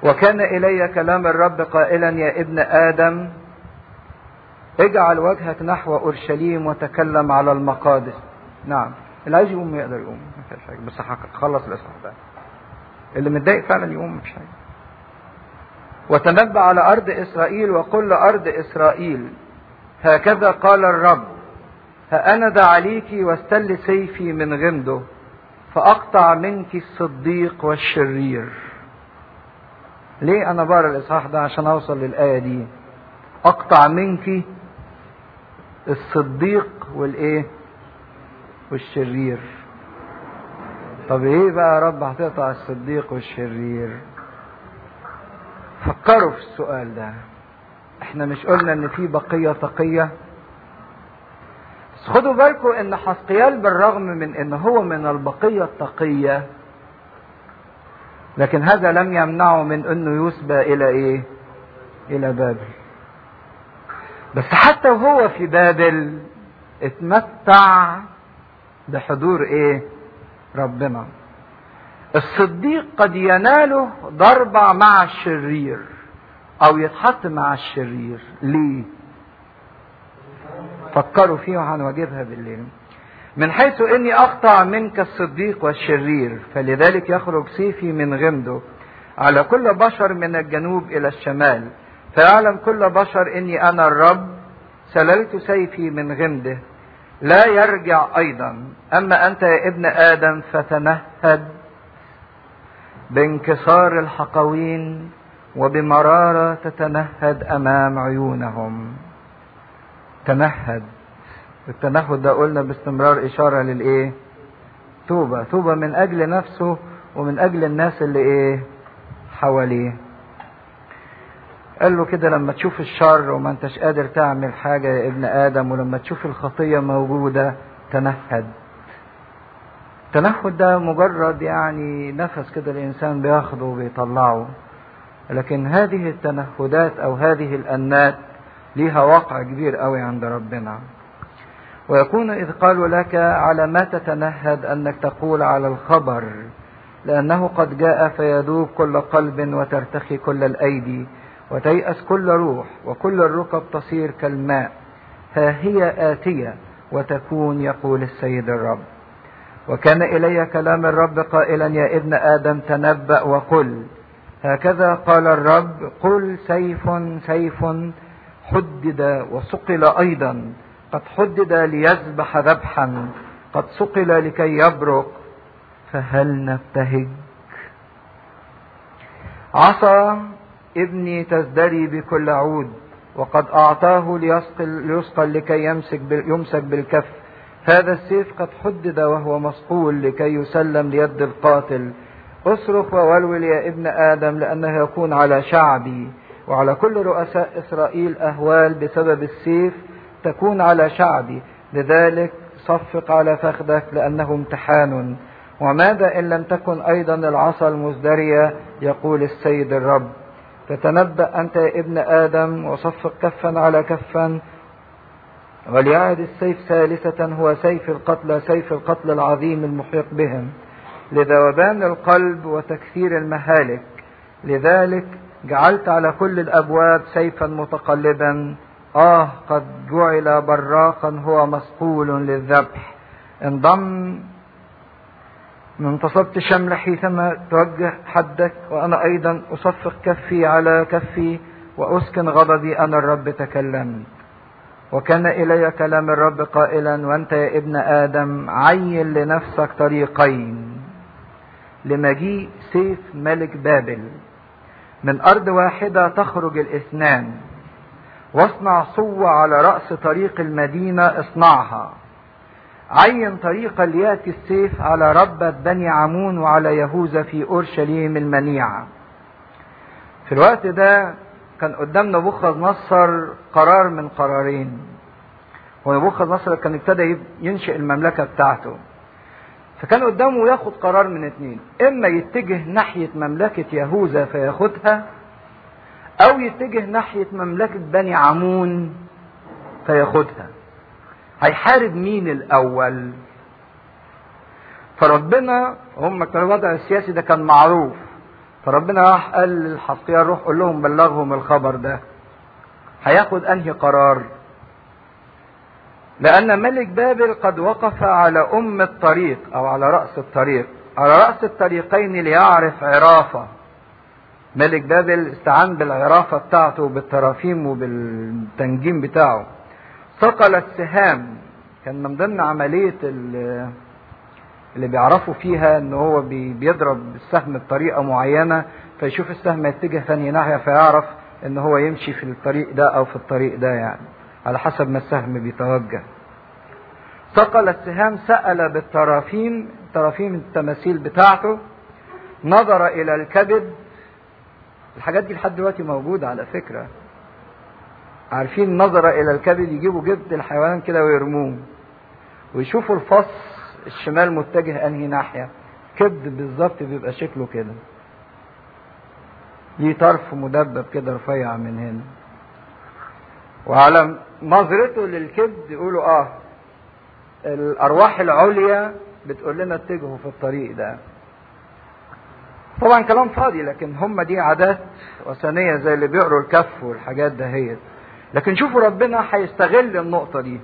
وكان الي كلام الرب قائلا يا ابن ادم اجعل وجهك نحو اورشليم وتكلم على المقادس نعم اللي عايز يقوم يقدر يقوم ما فيش حاجه بس هخلص الاصحاح ده اللي متضايق فعلا يقوم مفيش حاجه وتنبأ على أرض إسرائيل وقل لأرض إسرائيل هكذا قال الرب فأنا عليك واستل سيفي من غمده فأقطع منك الصديق والشرير ليه أنا بقرا الإصحاح ده عشان أوصل للآية دي أقطع منك الصديق والإيه والشرير طب إيه بقى يا رب هتقطع الصديق والشرير فكروا في السؤال ده احنا مش قلنا ان في بقيه تقيه بس خدوا بالكم ان حسقيال بالرغم من ان هو من البقيه التقيه لكن هذا لم يمنعه من انه يسبى الى ايه الى بابل بس حتى وهو في بابل اتمتع بحضور ايه ربنا الصديق قد يناله ضربة مع الشرير او يتحط مع الشرير ليه فكروا فيه وهنواجبها بالليل من حيث اني اقطع منك الصديق والشرير فلذلك يخرج سيفي من غمده على كل بشر من الجنوب الى الشمال فيعلم كل بشر اني انا الرب سللت سيفي من غمده لا يرجع ايضا اما انت يا ابن ادم فتنهد بانكسار الحقوين وبمرارة تتنهد أمام عيونهم تنهد التنهد ده قلنا باستمرار إشارة للإيه توبة توبة من أجل نفسه ومن أجل الناس اللي إيه حواليه قال له كده لما تشوف الشر وما انتش قادر تعمل حاجة يا ابن آدم ولما تشوف الخطية موجودة تنهد التنهد ده مجرد يعني نفس كده الإنسان بياخده وبيطلعه لكن هذه التنهدات أو هذه الأنات ليها واقع كبير قوي عند ربنا ويكون إذ قالوا لك على ما تتنهد أنك تقول على الخبر لأنه قد جاء فيذوب كل قلب وترتخي كل الأيدي وتيأس كل روح وكل الركب تصير كالماء ها هي آتية وتكون يقول السيد الرب وكان إلي كلام الرب قائلا يا ابن آدم تنبأ وقل هكذا قال الرب قل سيف سيف حدد وصقل أيضا قد حدد ليذبح ذبحا قد صقل لكي يبرق فهل نبتهج عصا ابني تزدري بكل عود وقد أعطاه ليسقل, ليسقل لكي يمسك, يمسك بالكف هذا السيف قد حدد وهو مصقول لكي يسلم ليد القاتل اصرخ وولول يا ابن آدم لأنه يكون على شعبي وعلى كل رؤساء إسرائيل أهوال بسبب السيف تكون على شعبي لذلك صفق على فخذك لأنه امتحان وماذا إن لم تكن أيضا العصا المزدرية يقول السيد الرب تتنبأ أنت يا ابن آدم وصفق كفا على كفا وليعد السيف ثالثة هو سيف القتلى سيف القتل العظيم المحيط بهم لذوبان القلب وتكثير المهالك لذلك جعلت على كل الأبواب سيفا متقلبا آه قد جعل براقا هو مسقول للذبح انضم انتصبت شمل حيثما توجه حدك وأنا أيضا أصفق كفي على كفي وأسكن غضبي أنا الرب تكلمت وكان إلي كلام الرب قائلا وأنت يا ابن آدم عين لنفسك طريقين لمجيء سيف ملك بابل من أرض واحدة تخرج الاثنان واصنع صوة على رأس طريق المدينة اصنعها عين طريقا ليأتي السيف على ربة بني عمون وعلى يهوذا في أورشليم المنيعة في الوقت ده كان قدام نبوخذ نصر قرار من قرارين ونبوخذ نصر كان ابتدى ينشئ المملكة بتاعته فكان قدامه ياخد قرار من اتنين اما يتجه ناحية مملكة يهوذا فياخدها او يتجه ناحية مملكة بني عمون فياخدها هيحارب مين الاول فربنا هم كان الوضع السياسي ده كان معروف فربنا راح قال للحسقيال روح قول لهم بلغهم الخبر ده هياخد انهي قرار لان ملك بابل قد وقف على ام الطريق او على راس الطريق على راس الطريقين ليعرف عرافه ملك بابل استعان بالعرافه بتاعته بالترافيم وبالتنجيم بتاعه صقل السهام كان من ضمن عمليه اللي بيعرفوا فيها ان هو بيضرب السهم بطريقه معينه فيشوف السهم يتجه ثاني ناحيه فيعرف ان هو يمشي في الطريق ده او في الطريق ده يعني على حسب ما السهم بيتوجه صقل السهام سأل بالترافيم ترافيم التماثيل بتاعته نظر الى الكبد الحاجات دي لحد دلوقتي موجودة على فكرة عارفين نظر الى الكبد يجيبوا جبد الحيوان كده ويرموه ويشوفوا الفص الشمال متجه انهي ناحية كبد بالظبط بيبقى شكله كده ليه طرف مدبب كده رفيع من هنا وعلى نظرته للكبد يقولوا اه الارواح العليا بتقول لنا اتجهوا في الطريق ده طبعا كلام فاضي لكن هم دي عادات وثنية زي اللي بيقروا الكف والحاجات دهيت لكن شوفوا ربنا هيستغل النقطة دي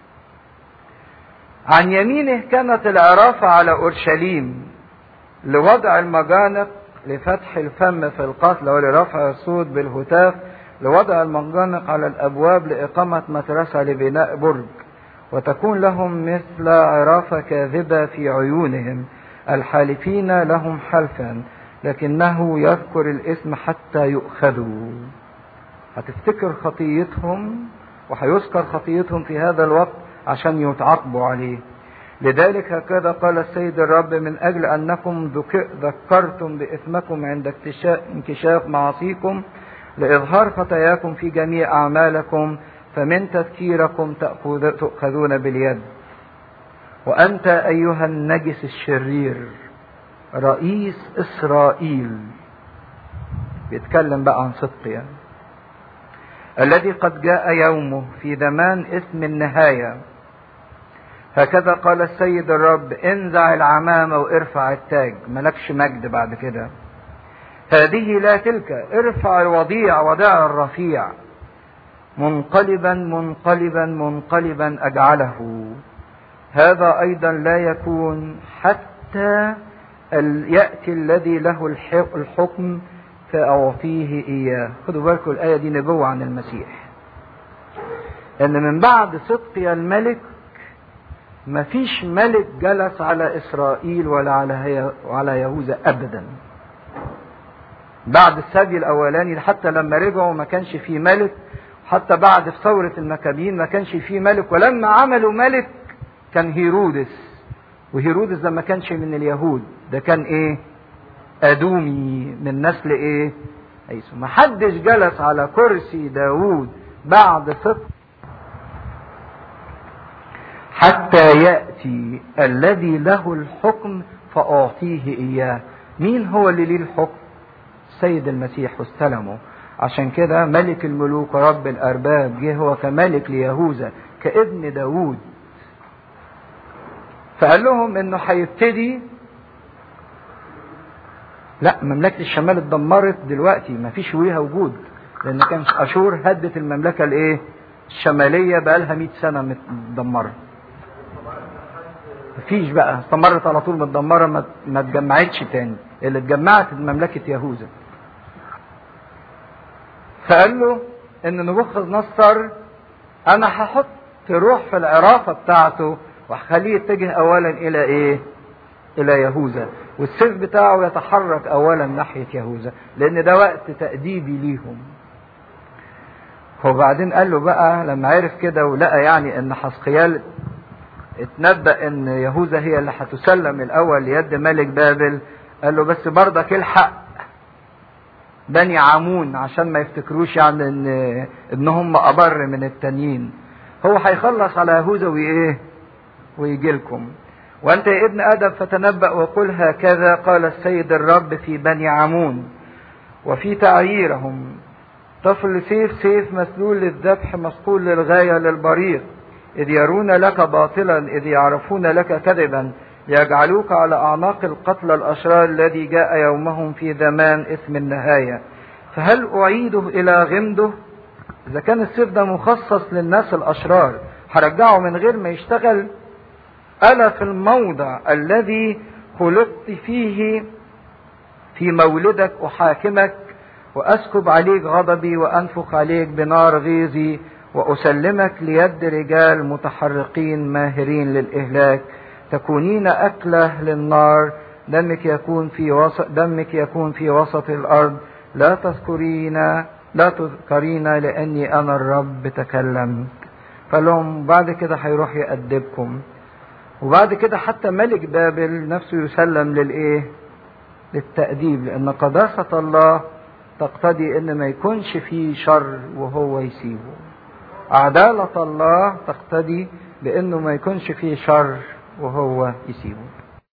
عن يمينه كانت العرافة على أورشليم لوضع المجانق لفتح الفم في القتل ولرفع الصوت بالهتاف لوضع المجانق على الأبواب لإقامة مدرسة لبناء برج وتكون لهم مثل عرافة كاذبة في عيونهم الحالفين لهم حلفا لكنه يذكر الاسم حتى يؤخذوا هتفتكر خطيتهم وهيذكر خطيتهم في هذا الوقت عشان يتعاقبوا عليه لذلك هكذا قال السيد الرب من أجل أنكم ذكرتم بإثمكم عند انكشاف معاصيكم لإظهار خطاياكم في جميع أعمالكم فمن تذكيركم تؤخذون باليد وأنت أيها النجس الشرير رئيس إسرائيل بيتكلم بقى عن صدق يعني الذي قد جاء يومه في زمان اسم النهايه هكذا قال السيد الرب انزع العمامة وارفع التاج ملكش مجد بعد كده هذه لا تلك ارفع الوضيع وضع الرفيع منقلبا منقلبا منقلبا اجعله هذا ايضا لا يكون حتى ياتي الذي له الحكم فاعطيه اياه خدوا بالكم الايه دي نبوه عن المسيح ان من بعد صدقي الملك ما فيش ملك جلس على اسرائيل ولا على وعلى يهوذا ابدا بعد السبي الاولاني حتى لما رجعوا ما كانش في ملك حتى بعد في ثورة المكابين ما كانش في ملك ولما عملوا ملك كان هيرودس وهيرودس ده ما كانش من اليهود ده كان ايه ادومي من نسل ايه عيسو ما حدش جلس على كرسي داوود بعد صدق حتى يأتي الذي له الحكم فأعطيه إياه مين هو اللي ليه الحكم سيد المسيح واستلمه عشان كده ملك الملوك ورب الأرباب جه هو كملك ليهوذا كابن داوود فقال لهم انه هيبتدي لا مملكة الشمال اتدمرت دلوقتي ما فيش ليها وجود لان كان اشور هدت المملكة الايه الشمالية بقالها 100 سنة متدمرة مفيش بقى استمرت على طول متدمره ما, ما اتجمعتش تاني اللي اتجمعت مملكه يهوذا فقال له ان نبوخذ نصر انا هحط روح في العرافه بتاعته وهخليه يتجه اولا الى ايه الى يهوذا والسيف بتاعه يتحرك اولا ناحيه يهوذا لان ده وقت تاديبي ليهم وبعدين قال له بقى لما عرف كده ولقى يعني ان حسقيال اتنبأ ان يهوذا هي اللي هتسلم الاول ليد ملك بابل قال له بس برضك الحق بني عمون عشان ما يفتكروش يعني ان ان هم ابر من التانيين هو هيخلص على يهوذا وايه ويجي لكم وانت يا ابن ادم فتنبأ وقل هكذا قال السيد الرب في بني عمون وفي تعييرهم طفل سيف سيف مسلول للذبح مسقول للغاية للبريق إذ يرون لك باطلا إذ يعرفون لك كذبا يجعلوك على أعناق القتلى الأشرار الذي جاء يومهم في زمان اسم النهاية فهل أعيده إلى غمده إذا كان السيف ده مخصص للناس الأشرار هرجعه من غير ما يشتغل ألا في الموضع الذي خلقت فيه في مولدك أحاكمك وأسكب عليك غضبي وأنفخ عليك بنار غيظي وأسلمك ليد رجال متحرقين ماهرين للإهلاك تكونين أكلة للنار دمك يكون في وسط دمك يكون في وسط الأرض لا تذكرين لا تذكرين لأني أنا الرب تكلمت فلهم بعد كده هيروح يأدبكم وبعد كده حتى ملك بابل نفسه يسلم للإيه؟ للتأديب لأن قداسة الله تقتضي إن ما يكونش فيه شر وهو يسيبه. عدالة الله تقتضي بإنه ما يكونش فيه شر وهو يسيبه.